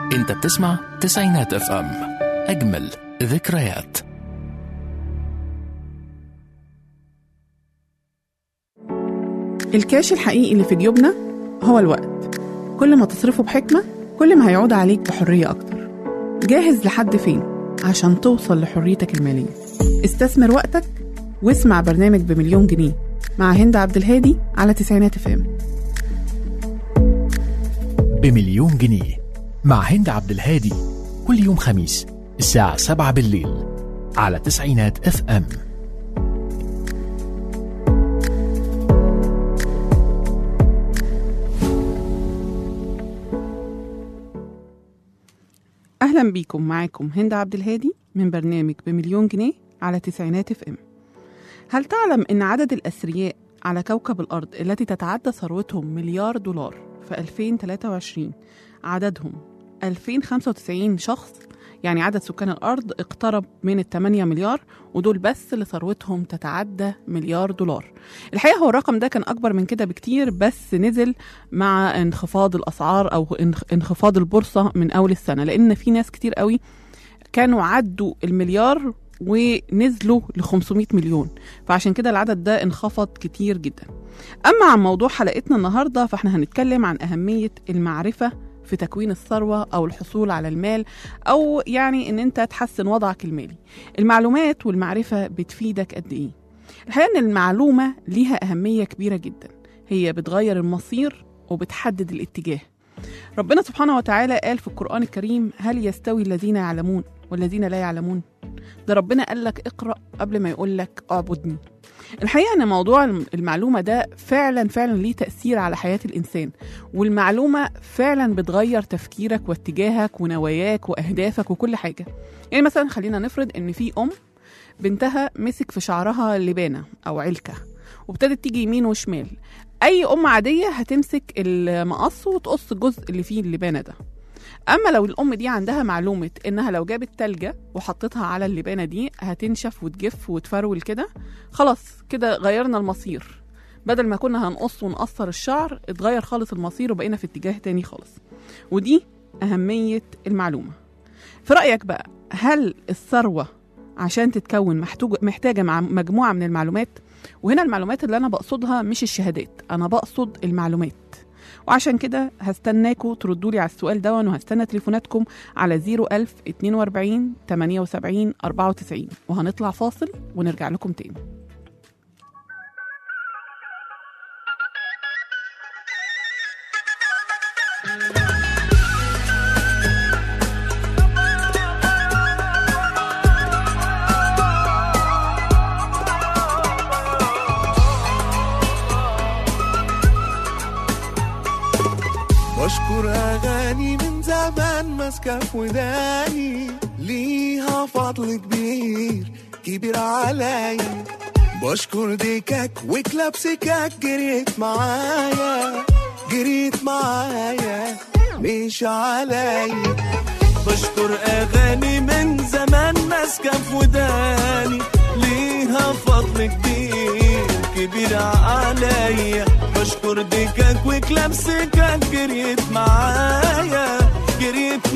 انت بتسمع تسعينات اف ام اجمل ذكريات الكاش الحقيقي اللي في جيوبنا هو الوقت كل ما تصرفه بحكمة كل ما هيعود عليك بحرية أكتر جاهز لحد فين عشان توصل لحريتك المالية استثمر وقتك واسمع برنامج بمليون جنيه مع هند عبد الهادي على تسعينات اف ام بمليون جنيه مع هند عبد الهادي كل يوم خميس الساعة 7 بالليل على تسعينات اف ام أهلا بيكم معاكم هند عبد الهادي من برنامج بمليون جنيه على تسعينات اف ام هل تعلم أن عدد الأثرياء على كوكب الأرض التي تتعدى ثروتهم مليار دولار في 2023 عددهم 2095 شخص يعني عدد سكان الأرض اقترب من ال 8 مليار ودول بس اللي ثروتهم تتعدى مليار دولار الحقيقة هو الرقم ده كان أكبر من كده بكتير بس نزل مع انخفاض الأسعار أو انخ- انخفاض البورصة من أول السنة لأن في ناس كتير قوي كانوا عدوا المليار ونزلوا ل 500 مليون فعشان كده العدد ده انخفض كتير جدا أما عن موضوع حلقتنا النهاردة فاحنا هنتكلم عن أهمية المعرفة في تكوين الثروة أو الحصول على المال أو يعني إن أنت تحسن وضعك المالي المعلومات والمعرفة بتفيدك قد إيه الحقيقة إن المعلومة ليها أهمية كبيرة جدا هي بتغير المصير وبتحدد الاتجاه ربنا سبحانه وتعالى قال في القرآن الكريم هل يستوي الذين يعلمون والذين لا يعلمون ده ربنا قال لك اقرأ قبل ما يقول لك اعبدني الحقيقة ان موضوع المعلومة ده فعلا فعلا ليه تأثير على حياة الإنسان والمعلومة فعلا بتغير تفكيرك واتجاهك ونواياك وأهدافك وكل حاجة يعني مثلا خلينا نفرض ان في أم بنتها مسك في شعرها لبانة أو علكة وابتدت تيجي يمين وشمال أي أم عادية هتمسك المقص وتقص الجزء اللي فيه اللبانة ده اما لو الام دي عندها معلومه انها لو جابت تلجة وحطتها على اللبانه دي هتنشف وتجف وتفرول كده خلاص كده غيرنا المصير بدل ما كنا هنقص ونقصر الشعر اتغير خالص المصير وبقينا في اتجاه تاني خالص ودي اهميه المعلومه في رايك بقى هل الثروه عشان تتكون محتوج- محتاجه مع مجموعه من المعلومات وهنا المعلومات اللي انا بقصدها مش الشهادات انا بقصد المعلومات وعشان كده هستناكوا تردوا لي على السؤال ده وهستنى تليفوناتكم على 01000 42 78 94 وهنطلع فاصل ونرجع لكم تاني بشكر أغاني من زمان ماسكة في وداني ليها فضل كبير كبير عليا بشكر ديكاك وكلاب سكاك جريت معايا جريت معايا مش عليا بشكر أغاني من زمان ماسكة في وداني ليها فضل كبير كبير عليا بشكر ديكاك وكلاب سكاك جريت معايا جريت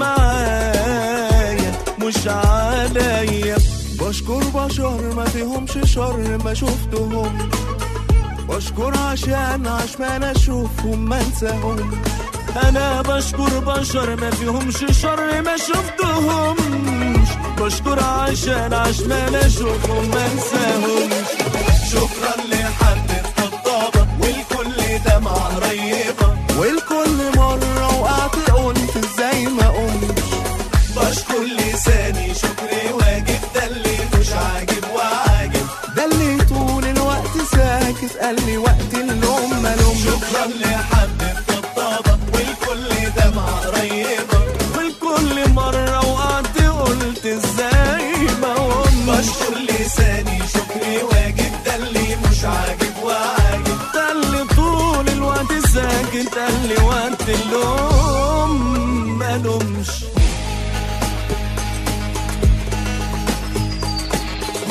معايا مش عليا بشكر بشر ما فيهمش شر ما شفتهم بشكر عشان عشمان اشوفهم ما انساهم انا بشكر بشر ما فيهمش شر ما شفتهمش بشكر عشان عشمان اشوفهم ما انساهمش شكرا لحد الطبطبة والكل دمعة قريبة والكل مرة وقعت قلت ازاي ما قمتش بشكر لساني شكري واجب ده اللي مش عاجب وعاجب ده اللي طول الوقت ساكت قال لي وقت اللوم ما لوم شكرا لحد الطبطبة والكل دمعة قريبة والكل مرة وقعت قلت ازاي ما قمتش بشكر لساني شكري واجب ده اللي مش عاجب وعاجب ده اللي طول الوقت ساكت قال لي وقت اللوم ما لومش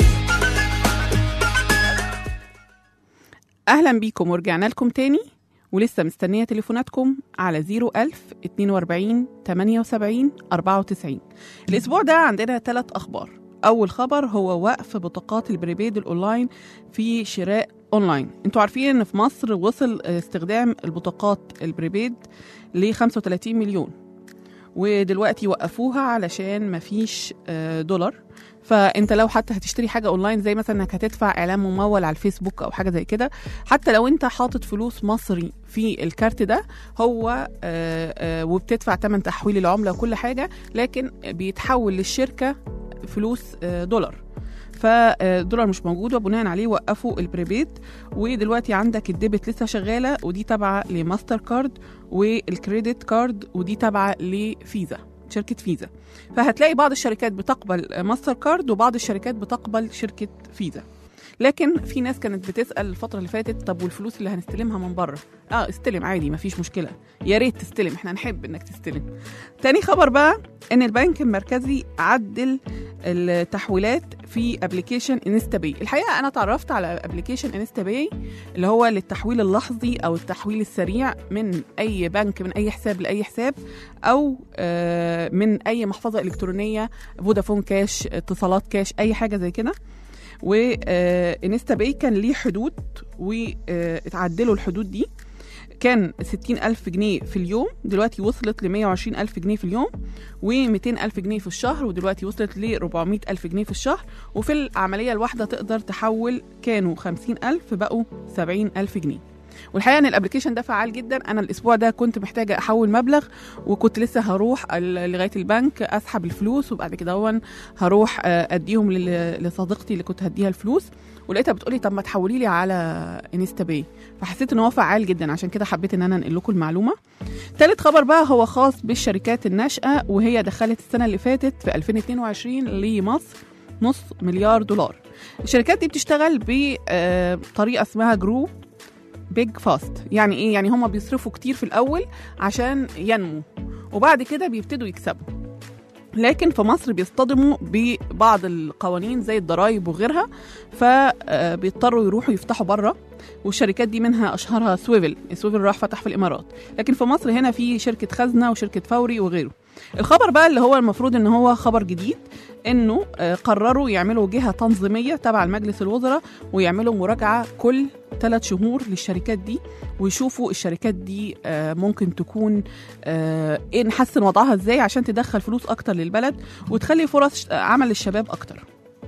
اهلا بيكم ورجعنا لكم تاني ولسه مستنية تليفوناتكم على 01000 42 78 94 الأسبوع ده عندنا ثلاث أخبار أول خبر هو وقف بطاقات البريبيد الأونلاين في شراء أونلاين انتوا عارفين إن في مصر وصل استخدام البطاقات البريبيد ل 35 مليون ودلوقتي وقفوها علشان مفيش آه، دولار فانت لو حتى هتشتري حاجه اونلاين زي مثلا انك هتدفع اعلان ممول على الفيسبوك او حاجه زي كده حتى لو انت حاطط فلوس مصري في الكارت ده هو آه، آه، وبتدفع ثمن تحويل العمله وكل حاجه لكن بيتحول للشركه فلوس آه، دولار فالدولار مش موجود وبناء عليه وقفوا البريبيد ودلوقتي عندك الديبت لسه شغاله ودي تابعه لماستر كارد والكريدت كارد ودي تابعه لفيزا شركه فيزا فهتلاقي بعض الشركات بتقبل ماستر كارد وبعض الشركات بتقبل شركه فيزا لكن في ناس كانت بتسال الفتره اللي فاتت طب والفلوس اللي هنستلمها من بره اه استلم عادي مفيش مشكله يا ريت تستلم احنا نحب انك تستلم تاني خبر بقى ان البنك المركزي عدل التحويلات في ابلكيشن انستا باي الحقيقه انا اتعرفت على ابلكيشن انستا باي اللي هو للتحويل اللحظي او التحويل السريع من اي بنك من اي حساب لاي حساب او آه، من اي محفظه الكترونيه فودافون كاش اتصالات كاش اي حاجه زي كده وانستا باي كان ليه حدود واتعدلوا الحدود دي كان 60 ألف جنيه في اليوم دلوقتي وصلت ل 120 ألف جنيه في اليوم و200 ألف جنيه في الشهر ودلوقتي وصلت ل 400 ألف جنيه في الشهر وفي العملية الواحدة تقدر تحول كانوا 50 ألف بقوا 70 ألف جنيه والحقيقه ان الابلكيشن ده فعال جدا انا الاسبوع ده كنت محتاجه احول مبلغ وكنت لسه هروح ال- لغايه البنك اسحب الفلوس وبعد كده هون هروح آه، اديهم لل- لصديقتي اللي كنت هديها الفلوس ولقيتها بتقولي طب ما تحولي لي على انستا باي فحسيت ان هو فعال جدا عشان كده حبيت ان انا انقل لكم المعلومه تالت خبر بقى هو خاص بالشركات الناشئه وهي دخلت السنه اللي فاتت في 2022 لمصر نص مليار دولار الشركات دي بتشتغل بطريقه اسمها جرو بيج فاست يعني ايه يعني هم بيصرفوا كتير في الاول عشان ينمو وبعد كده بيبتدوا يكسبوا لكن في مصر بيصطدموا ببعض القوانين زي الضرائب وغيرها فبيضطروا يروحوا يفتحوا بره والشركات دي منها اشهرها سويفل سويفل راح فتح في الامارات لكن في مصر هنا في شركه خزنه وشركه فوري وغيره الخبر بقى اللي هو المفروض ان هو خبر جديد انه آه، قرروا يعملوا جهه تنظيميه تبع المجلس الوزراء ويعملوا مراجعه كل ثلاث شهور للشركات دي ويشوفوا الشركات دي آه، ممكن تكون آه، ايه نحسن وضعها ازاي عشان تدخل فلوس اكتر للبلد وتخلي فرص آه، عمل للشباب اكتر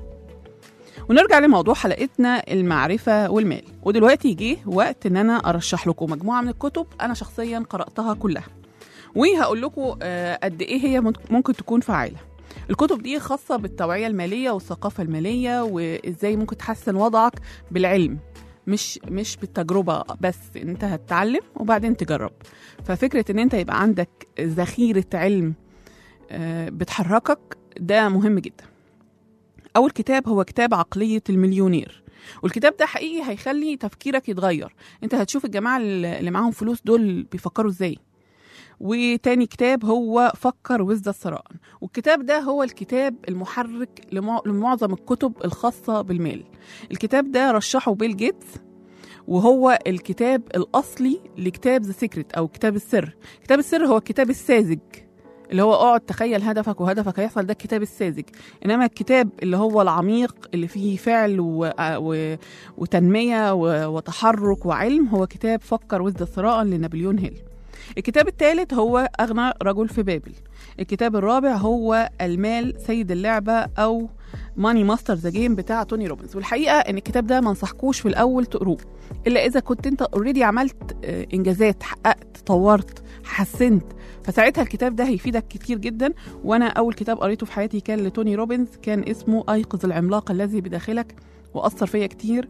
ونرجع لموضوع حلقتنا المعرفة والمال ودلوقتي جه وقت ان انا ارشح لكم مجموعة من الكتب انا شخصيا قرأتها كلها وهقول لكم آه، قد ايه هي ممكن- ممكن تكون فعالة الكتب دي خاصة بالتوعية المالية والثقافة المالية وازاي ممكن تحسن وضعك بالعلم مش مش بالتجربة بس انت هتتعلم وبعدين تجرب ففكرة ان انت يبقى عندك ذخيرة علم آه، بتحركك ده مهم جدا أول كتاب هو كتاب عقلية المليونير والكتاب ده حقيقي هيخلي تفكيرك يتغير انت هتشوف الجماعة اللي معاهم فلوس دول بيفكروا ازاي وتاني كتاب هو فكر وزد الثراء والكتاب ده هو الكتاب المحرك لمع- لمعظم الكتب الخاصة بالمال الكتاب ده رشحه بيل جيتس وهو الكتاب الأصلي لكتاب ذا سيكريت أو كتاب السر كتاب السر هو الكتاب الساذج اللي هو اقعد تخيل هدفك وهدفك هيحصل ده الكتاب الساذج انما الكتاب اللي هو العميق اللي فيه فعل و... و... وتنميه و... وتحرك وعلم هو كتاب فكر وزد ثراء لنابليون هيل الكتاب الثالث هو أغنى رجل في بابل الكتاب الرابع هو المال سيد اللعبة أو ماني ماستر ذا جيم بتاع توني روبنز والحقيقة إن الكتاب ده ما انصحكوش في الأول تقروه إلا إذا كنت أنت اوريدي عملت آه، إنجازات حققت طورت حسنت فساعتها الكتاب ده هيفيدك كتير جدا وأنا أول كتاب قريته في حياتي كان لتوني روبنز كان اسمه أيقظ العملاق الذي بداخلك وأثر فيا كتير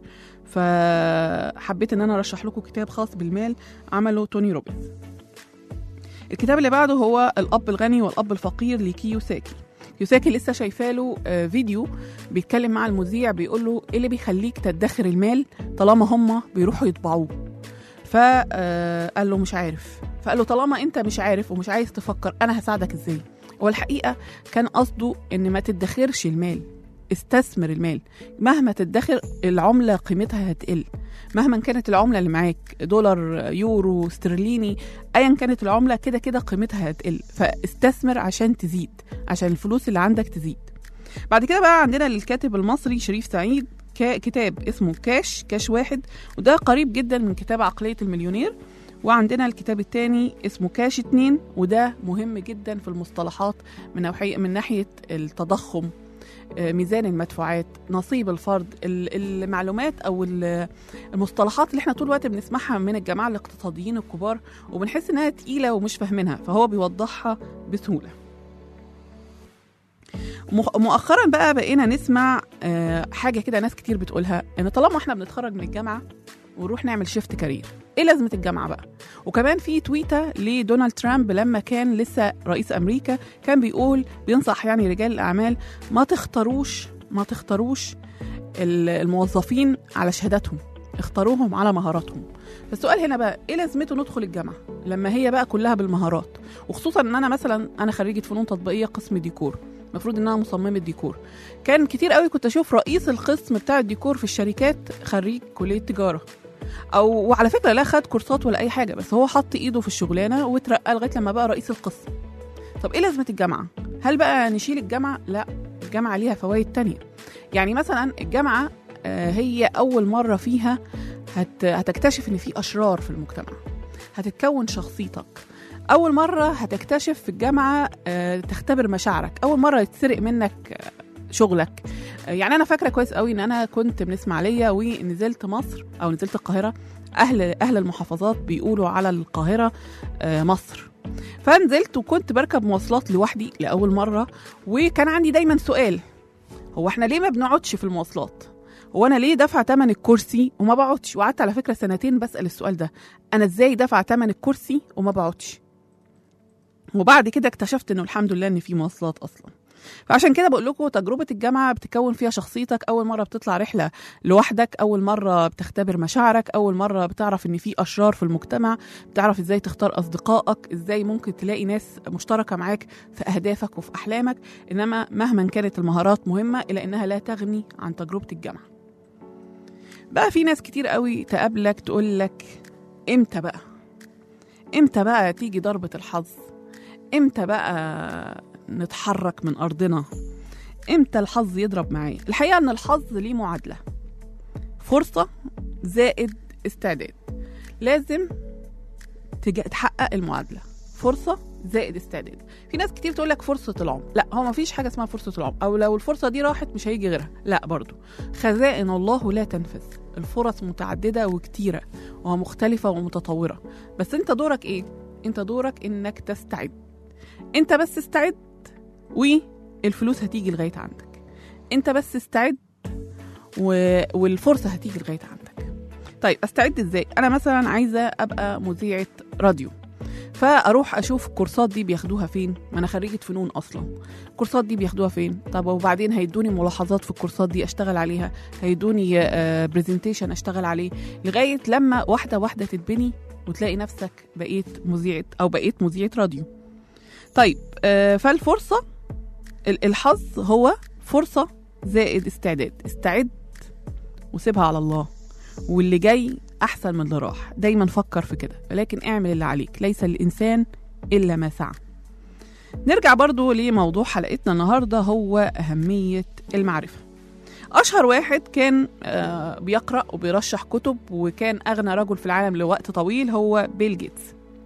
فحبيت إن أنا أرشح لكم كتاب خاص بالمال عمله توني روبنز الكتاب اللي بعده هو الأب الغني والأب الفقير لكيوساكي كيوساكي لسه شايفه له آه، فيديو بيتكلم مع المذيع بيقول له ايه اللي بيخليك تدخر المال طالما هم بيروحوا يطبعوه فقال له مش عارف فقال له طالما انت مش عارف ومش عايز تفكر انا هساعدك ازاي هو الحقيقه كان قصده ان ما تدخرش المال استثمر المال مهما تدخر العملة قيمتها هتقل مهما كانت العملة اللي معاك دولار يورو استرليني ايا كانت العملة كده كده قيمتها هتقل فاستثمر عشان تزيد عشان الفلوس اللي عندك تزيد بعد كده بقى عندنا الكاتب المصري شريف سعيد كا- كتاب اسمه كاش كاش واحد وده قريب جدا من كتاب عقلية المليونير وعندنا الكتاب الثاني اسمه كاش اتنين وده مهم جدا في المصطلحات من ناحية من ناحية التضخم آه، ميزان المدفوعات نصيب الفرد ال- المعلومات او ال- المصطلحات اللي احنا طول الوقت بنسمعها من الجماعه الاقتصاديين الكبار وبنحس انها تقيله ومش فاهمينها فهو بيوضحها بسهوله مؤ- مؤخرا بقى بقينا نسمع آه، حاجه كده ناس كتير بتقولها ان طالما احنا بنتخرج من الجامعه ونروح نعمل شيفت كارير ايه لازمه الجامعه بقى وكمان في تويته لدونالد ترامب لما كان لسه رئيس امريكا كان بيقول بينصح يعني رجال الاعمال ما تختاروش ما تختاروش ال- الموظفين على شهاداتهم اختاروهم على مهاراتهم فالسؤال هنا بقى ايه لازمته ندخل الجامعه لما هي بقى كلها بالمهارات وخصوصا ان انا مثلا انا خريجه فنون تطبيقيه قسم ديكور المفروض ان انا مصممه ديكور كان كتير قوي كنت اشوف رئيس القسم بتاع الديكور في الشركات خريج كليه تجاره او وعلى فكره لا خد كورسات ولا اي حاجه بس هو حط ايده في الشغلانه واترقى لغايه لما بقى رئيس القسم طب ايه لازمه الجامعه هل بقى نشيل الجامعه لا الجامعه ليها فوائد تانية يعني مثلا الجامعه آه، هي اول مره فيها هت... هتكتشف ان في اشرار في المجتمع هتتكون شخصيتك اول مره هتكتشف في الجامعه آه، تختبر مشاعرك اول مره يتسرق منك آه، شغلك آه، يعني انا فاكره كويس قوي ان انا كنت من اسماعيليه ونزلت مصر او نزلت القاهره اهل اهل المحافظات بيقولوا على القاهره آه، مصر فنزلت وكنت بركب مواصلات لوحدي لاول مره وكان عندي دايما سؤال هو احنا ليه ما بنقعدش في المواصلات هو انا ليه دافعه ثمن الكرسي وما بقعدش وقعدت على فكره سنتين بسال السؤال ده انا ازاي دافعه ثمن الكرسي وما بقعدش وبعد كده اكتشفت انه الحمد لله ان في مواصلات اصلا فعشان كده بقول لكم تجربه الجامعه بتكون فيها شخصيتك اول مره بتطلع رحله لوحدك اول مره بتختبر مشاعرك اول مره بتعرف ان في اشرار في المجتمع بتعرف ازاي تختار اصدقائك ازاي ممكن تلاقي ناس مشتركه معاك في اهدافك وفي احلامك انما مهما كانت المهارات مهمه الا انها لا تغني عن تجربه الجامعه بقى في ناس كتير قوي تقابلك تقول لك امتى بقى امتى بقى تيجي ضربه الحظ امتى بقى نتحرك من ارضنا امتى الحظ يضرب معايا الحقيقه ان الحظ ليه معادله فرصه زائد استعداد لازم تج- تحقق المعادله فرصه زائد استعداد في ناس كتير تقول لك فرصه العمر لا هو ما فيش حاجه اسمها فرصه العمر او لو الفرصه دي راحت مش هيجي غيرها لا برضو خزائن الله لا تنفذ الفرص متعدده وكتيره ومختلفه ومتطوره بس انت دورك ايه انت دورك انك تستعد انت بس استعد والفلوس هتيجي لغايه عندك انت بس استعد و... والفرصه هتيجي لغايه عندك طيب استعد ازاي انا مثلا عايزه ابقى مذيعه راديو فاروح اشوف الكورسات دي بياخدوها فين ما انا خريجه فنون اصلا الكورسات دي بياخدوها فين طب وبعدين هيدوني ملاحظات في الكورسات دي اشتغل عليها هيدوني برزنتيشن اشتغل عليه لغايه لما واحده واحده تتبني وتلاقي نفسك بقيت مذيعه او بقيت مذيعه راديو طيب آه، فالفرصه ال- الحظ هو فرصه زائد استعداد استعد وسيبها على الله واللي جاي احسن من اللي راح دايما فكر في كده ولكن اعمل اللي عليك ليس الانسان الا ما سعى نرجع برضو لموضوع حلقتنا النهارده هو اهميه المعرفه اشهر واحد كان آه، بيقرا وبيرشح كتب وكان اغنى رجل في العالم لوقت طويل هو بيل جيتس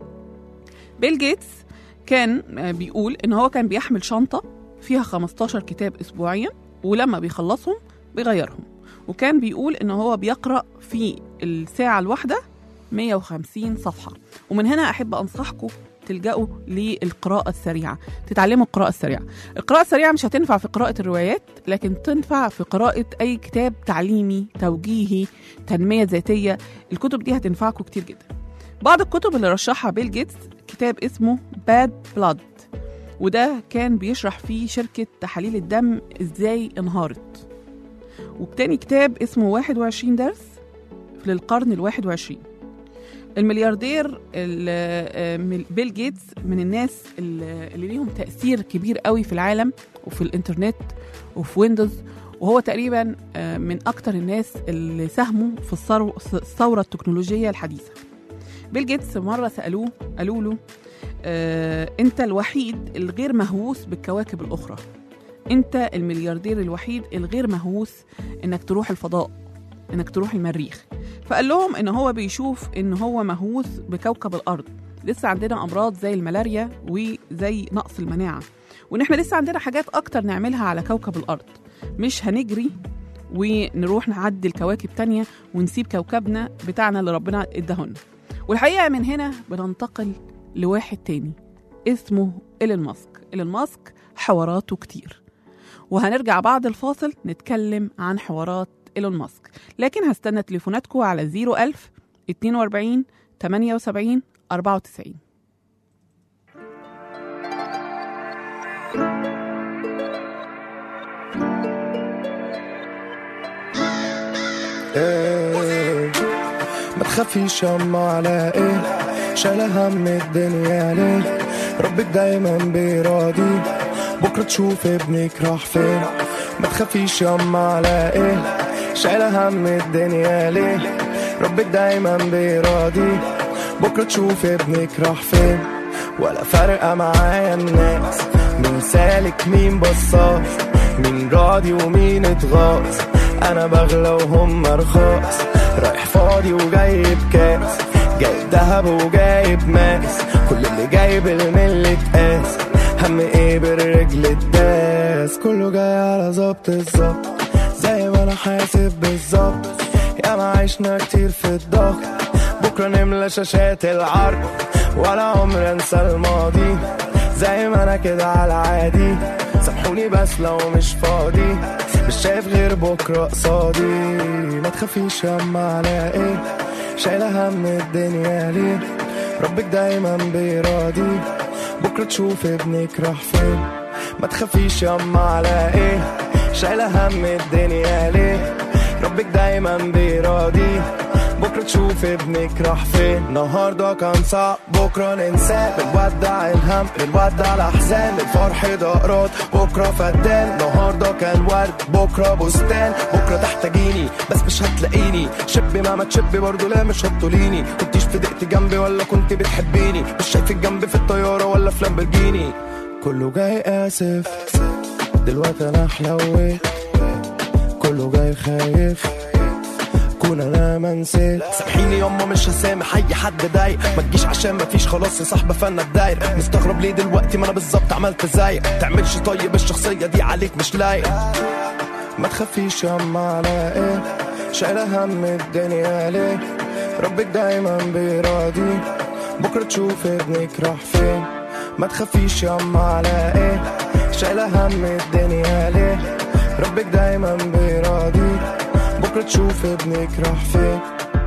بيل جيتس كان آه، بيقول ان هو كان بيحمل شنطه فيها 15 كتاب اسبوعيا ولما بيخلصهم بيغيرهم وكان بيقول ان هو بيقرا في الساعه الواحده 150 صفحه ومن هنا احب انصحكم تلجأوا للقراءة السريعة تتعلموا القراءة السريعة القراءة السريعة مش هتنفع في قراءة الروايات لكن تنفع في قراءة أي كتاب تعليمي توجيهي تنمية ذاتية الكتب دي هتنفعكم كتير جدا بعض الكتب اللي رشحها بيل جيتس كتاب اسمه باد بلاد وده كان بيشرح فيه شركة تحاليل الدم ازاي انهارت وتاني كتاب اسمه 21 درس للقرن الواحد وعشرين الملياردير ال- آه، مل- بيل جيتس من الناس ال- اللي ليهم تأثير كبير قوي في العالم وفي الانترنت وفي ويندوز وهو تقريبا آه، من أكتر الناس اللي ساهموا في الثرو- الثورة التكنولوجية الحديثة بيل جيتس مرة سألوه قالوا له آه، أنت الوحيد الغير مهووس بالكواكب الأخرى أنت الملياردير الوحيد الغير مهووس إنك تروح الفضاء إنك تروح المريخ فقال لهم إن هو بيشوف إن هو مهووس بكوكب الأرض لسه عندنا أمراض زي الملاريا وزي نقص المناعة وإن إحنا لسه عندنا حاجات أكتر نعملها على كوكب الأرض مش هنجري ونروح نعدي الكواكب تانية ونسيب كوكبنا بتاعنا اللي ربنا اداهولنا والحقيقة من هنا بننتقل لواحد تاني اسمه إيلون ماسك إيلون ماسك حواراته كتير وهنرجع بعد الفاصل نتكلم عن حوارات إيلون ماسك لكن هستنى تليفوناتكم على 01000 42 78 94 ايه ما تخافيش ياما على ايه شايلة هم الدنيا ليه ربك دايما بيراضي بكرة تشوف ابنك راح فين ما تخافيش ياما على ايه شايلة هم الدنيا ليه ربك دايما بيراضي بكرة تشوف ابنك راح فين ولا فارقة معايا الناس مين سالك مين بصاص مين راضي ومين اتغاظ انا بغلى وهم رخاص رايح فاضي وجايب كاس جايب دهب وجايب ماس كل اللي جايب الملة قاس هم ايه بالرجل الداس كله جاي على ظبط الظبط زي ما انا حاسب بالظبط يا ما عشنا كتير في الضغط بكرة نملى شاشات العرض ولا عمر انسى الماضي زي ما انا كده على عادي سامحوني بس لو مش فاضي مش شايف غير بكرة قصادي ما تخافيش ياما على ايه شايلة هم الدنيا ليه ربك دايما بيراضي بكرة تشوف ابنك راح فين ما تخافيش ياما على ايه شايلة هم الدنيا ليه ربك دايما بيراضي بكرة تشوف ابنك راح فين النهاردة كان صعب بكرة ننساه بنودع الهم بنودع الأحزان الفرح دقرات بكرة فدان النهاردة كان ورد بكرة بستان بكرة تحتاجيني بس مش هتلاقيني شبي مهما تشبي برضه لا مش هتطوليني كنتيش في دقتي جنبي ولا كنت بتحبيني مش شايفك جنبي في الطيارة ولا في لامبرجيني كله جاي آسف دلوقتي أنا حلويت كله جاي خايف كون انا ما نسيت سامحيني ياما مش هسامح اي حد ضايق ما تجيش عشان ما فيش خلاص يا صاحبه فانا الداير مستغرب ليه دلوقتي ما انا بالظبط عملت زيك تعملش طيب الشخصيه دي عليك مش لايق ما تخافيش ياما على ايه شايله هم الدنيا ليه ربك دايما بيراضي بكره تشوف ابنك راح فين ما تخافيش ياما على ايه شايله هم الدنيا ليه ربك دايما بيراضي بكره تشوف ابنك راح فين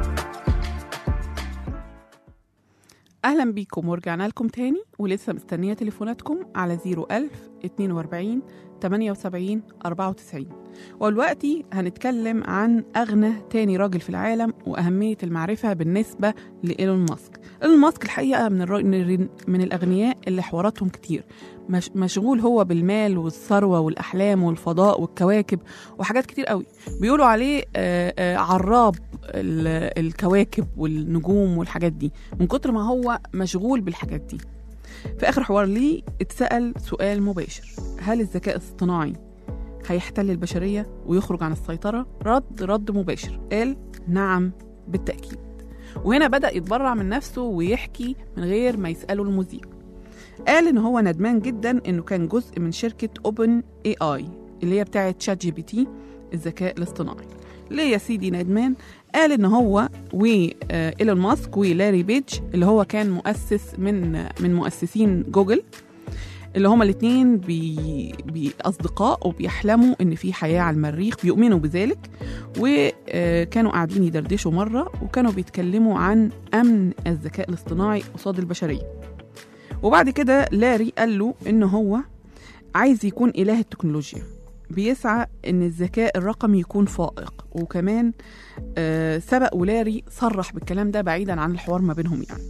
أهلا بيكم ورجعنا لكم تاني ولسه مستنية تليفوناتكم على 01000 42 78 94 ودلوقتي هنتكلم عن أغنى تاني راجل في العالم وأهمية المعرفة بالنسبة لإيلون ماسك إيلون ماسك الحقيقة من, الر... من الأغنياء اللي حواراتهم كتير مش... مشغول هو بالمال والثروة والأحلام والفضاء والكواكب وحاجات كتير قوي بيقولوا عليه آه، آه، عراب ال- الكواكب والنجوم والحاجات دي من كتر ما هو مشغول بالحاجات دي في آخر حوار ليه اتسأل سؤال مباشر هل الذكاء الاصطناعي هيحتل البشرية ويخرج عن السيطرة؟ رد رد مباشر قال نعم بالتأكيد وهنا بدأ يتبرع من نفسه ويحكي من غير ما يسأله المذيع قال إن هو ندمان جدا إنه كان جزء من شركة أوبن اي اي اللي هي بتاعة شات جي بي تي الذكاء الاصطناعي ليه يا سيدي ندمان قال ان هو وايلون ماسك ولاري بيج اللي هو كان مؤسس من من مؤسسين جوجل اللي هما الاثنين بي بي اصدقاء وبيحلموا ان في حياه على المريخ بيؤمنوا بذلك وكانوا قاعدين يدردشوا مره وكانوا بيتكلموا عن امن الذكاء الاصطناعي قصاد البشريه وبعد كده لاري قال له ان هو عايز يكون اله التكنولوجيا بيسعى ان الذكاء الرقمي يكون فائق وكمان آه، سبق ولاري صرح بالكلام ده بعيدا عن الحوار ما بينهم يعني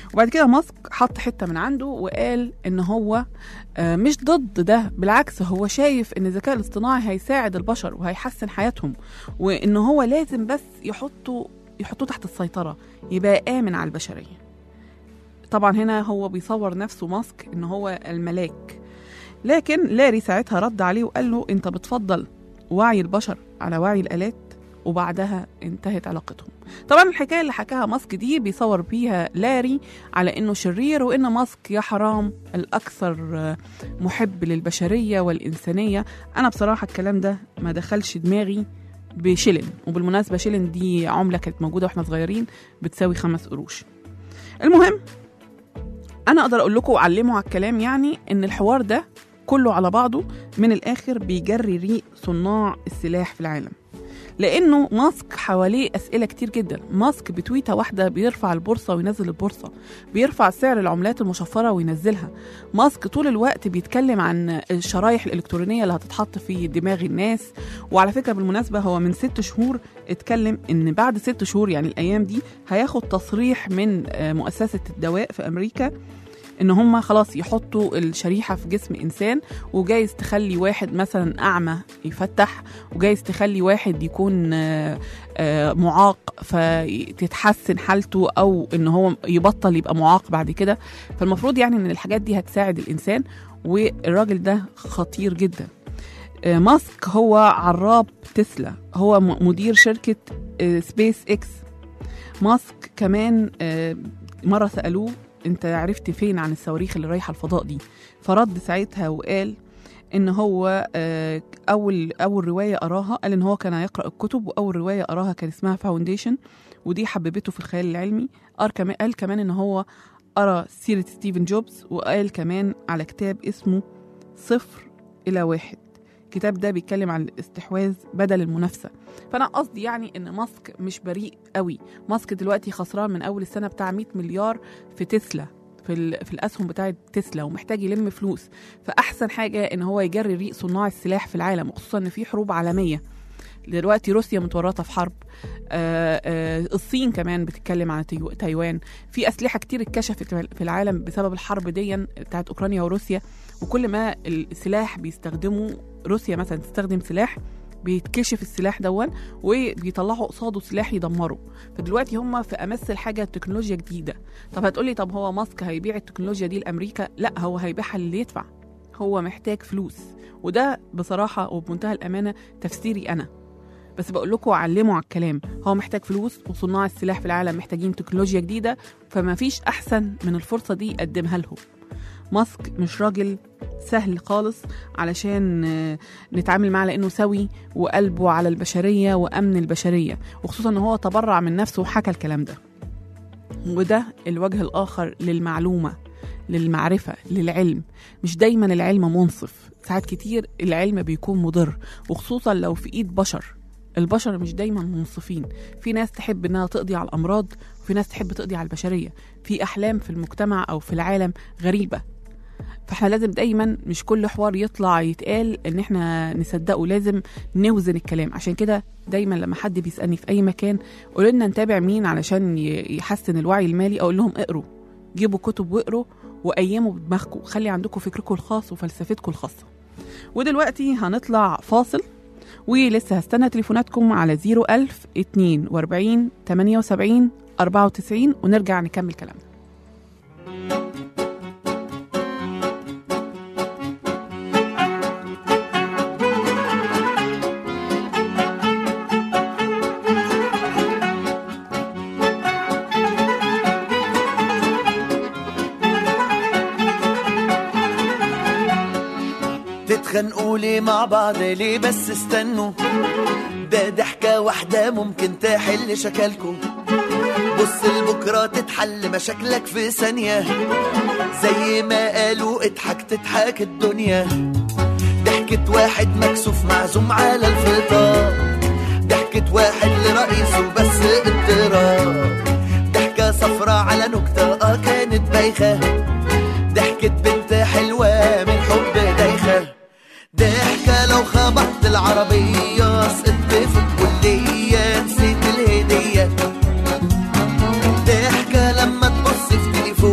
وبعد كده ماسك حط حته من عنده وقال ان هو آه، مش ضد ده بالعكس هو شايف ان الذكاء الاصطناعي هيساعد البشر وهيحسن حياتهم وان هو لازم بس يحطوا يحطوه تحت السيطره يبقى امن على البشريه طبعا هنا هو بيصور نفسه ماسك ان هو الملاك لكن لاري ساعتها رد عليه وقال له انت بتفضل وعي البشر على وعي الالات وبعدها انتهت علاقتهم طبعا الحكايه اللي حكاها ماسك دي بيصور بيها لاري على انه شرير وان ماسك يا حرام الاكثر آه، محب للبشريه والانسانيه انا بصراحه الكلام ده ما دخلش دماغي بشلن وبالمناسبه شلن دي عمله كانت موجوده واحنا صغيرين بتساوي خمس قروش المهم انا اقدر اقول لكم وأعلموا على الكلام يعني ان الحوار ده كله على بعضه من الاخر بيجري ريق صناع السلاح في العالم لانه ماسك حواليه اسئله كتير جدا ماسك بتويته واحده بيرفع البورصه وينزل البورصه بيرفع سعر العملات المشفره وينزلها ماسك طول الوقت بيتكلم عن الشرايح الالكترونيه اللي هتتحط في دماغ الناس وعلى فكره بالمناسبه هو من ست شهور اتكلم ان بعد ست شهور يعني الايام دي هياخد تصريح من آه، مؤسسه الدواء في امريكا ان هم خلاص يحطوا الشريحه في جسم انسان وجايز تخلي واحد مثلا اعمى يفتح وجايز تخلي واحد يكون آه، آه، معاق فتتحسن حالته او ان هو يبطل يبقى معاق بعد كده فالمفروض يعني ان الحاجات دي هتساعد الانسان والراجل ده خطير جدا آه، ماسك هو عراب تسلا هو م- مدير شركه آه، سبيس اكس ماسك كمان آه، مره سالوه انت عرفت فين عن الصواريخ اللي رايحه الفضاء دي فرد ساعتها وقال ان هو آه، اول اول روايه قراها قال ان هو كان يقرا الكتب واول روايه قراها كان اسمها فاونديشن ودي حببته في الخيال العلمي قال كمان قال كمان ان هو قرا سيره ستيفن جوبز وقال كمان على كتاب اسمه صفر الى واحد الكتاب ده بيتكلم عن الاستحواذ بدل المنافسه فانا قصدي يعني ان ماسك مش بريء قوي ماسك دلوقتي خسران من اول السنه بتاع 100 مليار في تسلا في, ال- في الاسهم بتاعه تسلا ومحتاج يلم فلوس فاحسن حاجه ان هو يجري ريق صناع السلاح في العالم وخصوصا ان في حروب عالميه دلوقتي روسيا متورطه في حرب آه آه الصين كمان بتتكلم عن تيو- تايوان في اسلحه كتير اتكشفت في العالم بسبب الحرب دي بتاعت اوكرانيا وروسيا وكل ما السلاح بيستخدمه روسيا مثلا تستخدم سلاح بيتكشف السلاح دون وبيطلعوا قصاده سلاح يدمره فدلوقتي هم في امس الحاجه تكنولوجيا جديده طب هتقولي طب هو ماسك هيبيع التكنولوجيا دي لامريكا لا هو هيبيعها للي يدفع هو محتاج فلوس وده بصراحه وبمنتهى الامانه تفسيري انا بس بقول لكم علموا على الكلام هو محتاج فلوس وصناع السلاح في العالم محتاجين تكنولوجيا جديده فما فيش احسن من الفرصه دي يقدمها لهم ماسك مش راجل سهل خالص علشان آه، نتعامل معاه لانه سوي وقلبه على البشريه وامن البشريه وخصوصا ان هو تبرع من نفسه وحكى الكلام ده وده الوجه الاخر للمعلومه للمعرفه للعلم مش دايما العلم منصف ساعات كتير العلم بيكون مضر وخصوصا لو في ايد بشر البشر مش دايما منصفين في ناس تحب انها تقضي على الامراض وفي ناس تحب تقضي على البشريه في احلام في المجتمع او في العالم غريبه فاحنا لازم دايما مش كل حوار يطلع يتقال ان احنا نصدقه لازم نوزن الكلام عشان كده دايما لما حد بيسالني في اي مكان قولوا لنا نتابع مين علشان ي- يحسن الوعي المالي اقول لهم اقروا جيبوا كتب واقروا وقيموا بدماغكم خلي عندكم فكركم الخاص وفلسفتكم الخاصه ودلوقتي هنطلع فاصل ولسه هستنى تليفوناتكم على 01000 42 78 94 ونرجع نكمل كلامنا تتخانقوا ليه مع بعض ليه بس استنوا ده ضحكة واحدة ممكن تحل شكلكوا بص لبكرة تتحل مشاكلك في ثانية زي ما قالوا اضحك تضحك الدنيا ضحكة واحد مكسوف معزوم على الفطار ضحكة واحد لرئيسه بس اضطراب ضحكة صفرة على نكتة اه كانت بايخة ضحكة بنت حلوة من حب دايخة ضحكة لو خبطت العربية سقطت في الكلية نسيت الهدية ضحكة لما تبص في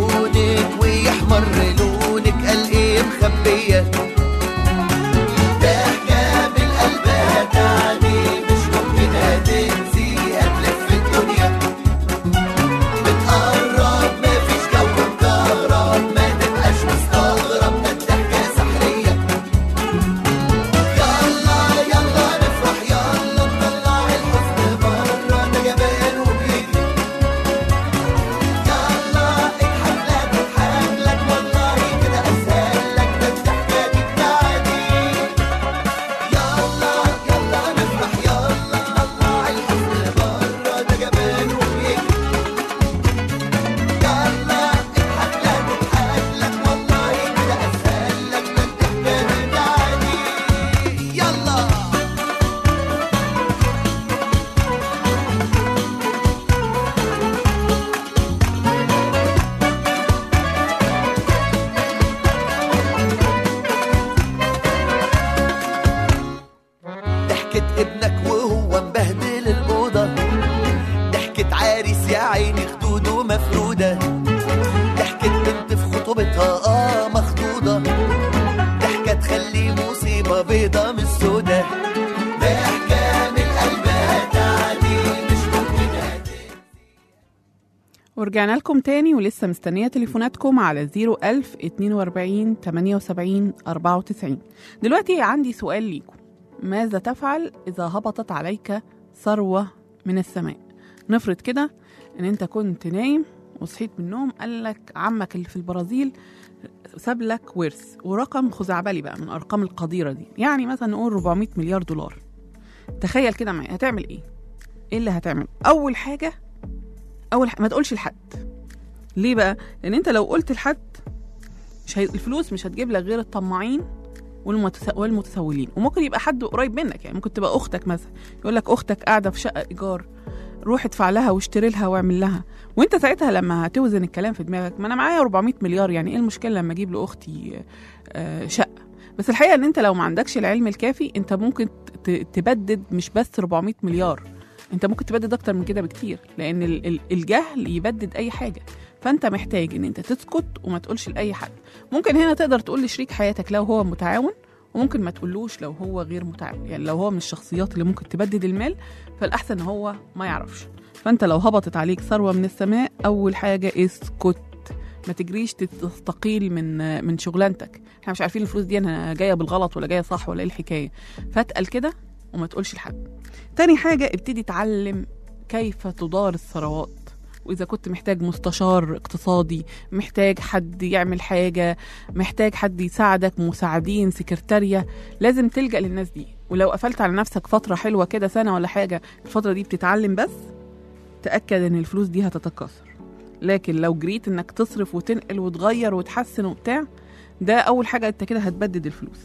ورجعنا لكم تاني ولسه مستنية تليفوناتكم على 01000 42 78 94 دلوقتي عندي سؤال ليكم ماذا تفعل إذا هبطت عليك ثروة من السماء نفرض كده إن أنت كنت نايم وصحيت من النوم قال لك عمك اللي في البرازيل ساب لك ورث ورقم خزعبلي بقى من أرقام القديرة دي يعني مثلا نقول 400 مليار دولار تخيل كده معايا هتعمل إيه؟ إيه اللي هتعمل؟ أول حاجة اول ح... ما تقولش لحد ليه بقى لان انت لو قلت لحد مش هي... الفلوس مش هتجيب لك غير الطماعين والمتس... والمتسولين وممكن يبقى حد قريب منك يعني ممكن تبقى اختك مثلا يقول لك اختك قاعده في شقه ايجار روح ادفع لها واشتري لها واعمل لها وانت ساعتها لما هتوزن الكلام في دماغك ما انا معايا 400 مليار يعني ايه المشكله لما اجيب لاختي آه، شقه بس الحقيقه ان انت لو ما عندكش العلم الكافي انت ممكن ت- تبدد مش بس 400 مليار انت ممكن تبدد اكتر من كده بكتير لان ال- ال- الجهل يبدد اي حاجه فانت محتاج ان انت تسكت وما تقولش لاي حد ممكن هنا تقدر تقول لشريك حياتك لو هو متعاون وممكن ما تقولوش لو هو غير متعاون يعني لو هو من الشخصيات اللي ممكن تبدد المال فالاحسن ان هو ما يعرفش فانت لو هبطت عليك ثروه من السماء اول حاجه اسكت ما تجريش تستقيل من من شغلانتك احنا مش عارفين الفلوس دي انا جايه بالغلط ولا جايه صح ولا ايه الحكايه فاتقل كده وما تقولش لحد تاني حاجة ابتدي تعلم كيف تدار الثروات وإذا كنت محتاج مستشار اقتصادي محتاج حد يعمل حاجة محتاج حد يساعدك مساعدين سكرتارية لازم تلجأ للناس دي ولو قفلت على نفسك فترة حلوة كده سنة ولا حاجة الفترة دي بتتعلم بس تأكد إن الفلوس دي هتتكاثر لكن لو جريت إنك تصرف وتنقل وتغير وتحسن وبتاع ده أول حاجة أنت كده هتبدد الفلوس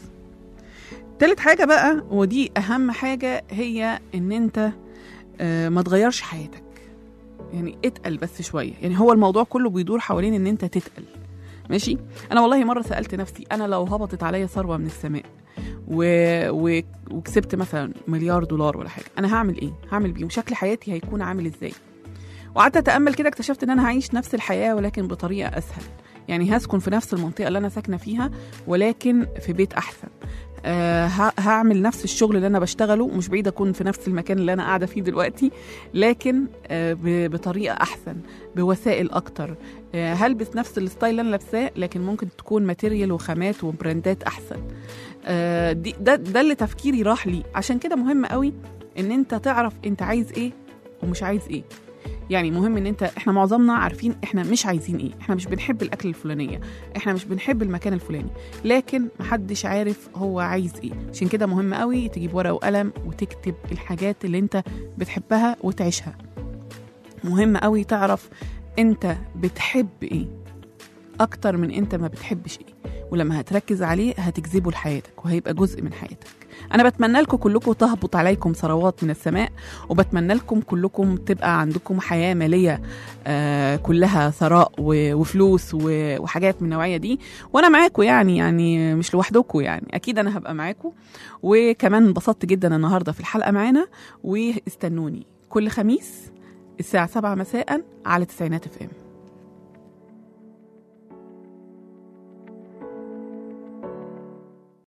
تالت حاجة بقى ودي أهم حاجة هي إن أنت آه، ما تغيرش حياتك يعني اتقل بس شوية يعني هو الموضوع كله بيدور حوالين إن أنت تتقل ماشي أنا والله مرة سألت نفسي أنا لو هبطت عليا ثروة من السماء و... و... وكسبت مثلا مليار دولار ولا حاجة أنا هعمل إيه؟ هعمل بيهم شكل حياتي هيكون عامل إزاي؟ وقعدت أتأمل كده اكتشفت إن أنا هعيش نفس الحياة ولكن بطريقة أسهل يعني هسكن في نفس المنطقة اللي أنا ساكنة فيها ولكن في بيت أحسن آه، ه- هعمل نفس الشغل اللي انا بشتغله مش بعيد اكون في نفس المكان اللي انا قاعده فيه دلوقتي لكن آه، ب- بطريقه احسن بوسائل اكتر آه، هلبس نفس الستايل اللي انا لابساه لكن ممكن تكون ماتيريال وخامات وبراندات احسن آه، دي ده ده اللي تفكيري راح لي عشان كده مهم قوي ان انت تعرف انت عايز ايه ومش عايز ايه يعني مهم ان انت احنا معظمنا عارفين احنا مش عايزين ايه احنا مش بنحب الاكل الفلانيه احنا مش بنحب المكان الفلاني لكن محدش عارف هو عايز ايه عشان كده مهم قوي تجيب ورقه وقلم وتكتب الحاجات اللي انت بتحبها وتعيشها مهم قوي تعرف انت بتحب ايه اكتر من انت ما بتحبش ايه ولما هتركز عليه هتجذبه لحياتك وهيبقى جزء من حياتك انا بتمنى لكم كلكم تهبط عليكم ثروات من السماء وبتمنى لكم كلكم تبقى عندكم حياه ماليه آه كلها ثراء و- وفلوس و- وحاجات من النوعيه دي وانا معاكم يعني يعني مش لوحدكم يعني اكيد انا هبقى معاكم وكمان انبسطت جدا النهارده في الحلقه معانا واستنوني كل خميس الساعه 7 مساء على تسعينات اف ام